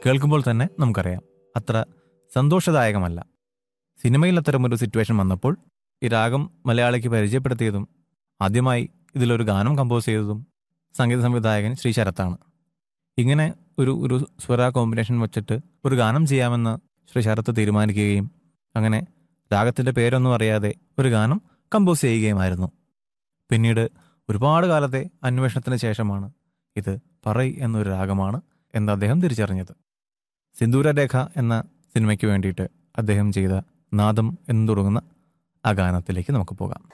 കേൾക്കുമ്പോൾ തന്നെ നമുക്കറിയാം അത്ര സന്തോഷദായകമല്ല സിനിമയിൽ അത്തരമൊരു സിറ്റുവേഷൻ വന്നപ്പോൾ ഈ രാഗം മലയാളിക്ക് പരിചയപ്പെടുത്തിയതും ആദ്യമായി ഇതിലൊരു ഗാനം കമ്പോസ് ചെയ്തതും സംഗീത സംവിധായകൻ ശ്രീ ശരത്താണ് ഇങ്ങനെ ഒരു ഒരു സ്വര കോമ്പിനേഷൻ വെച്ചിട്ട് ഒരു ഗാനം ചെയ്യാമെന്ന് ശ്രീ ശരത്ത് തീരുമാനിക്കുകയും അങ്ങനെ രാഗത്തിൻ്റെ പേരൊന്നും അറിയാതെ ഒരു ഗാനം കമ്പോസ് ചെയ്യുകയുമായിരുന്നു പിന്നീട് ഒരുപാട് കാലത്തെ അന്വേഷണത്തിന് ശേഷമാണ് ഇത് പറയ് എന്നൊരു രാഗമാണ് എന്ന് അദ്ദേഹം തിരിച്ചറിഞ്ഞത് സിന്ദൂരരേഖ എന്ന സിനിമയ്ക്ക് വേണ്ടിയിട്ട് അദ്ദേഹം ചെയ്ത നാദം എന്ന് തുടങ്ങുന്ന ആ ഗാനത്തിലേക്ക് നമുക്ക് പോകാം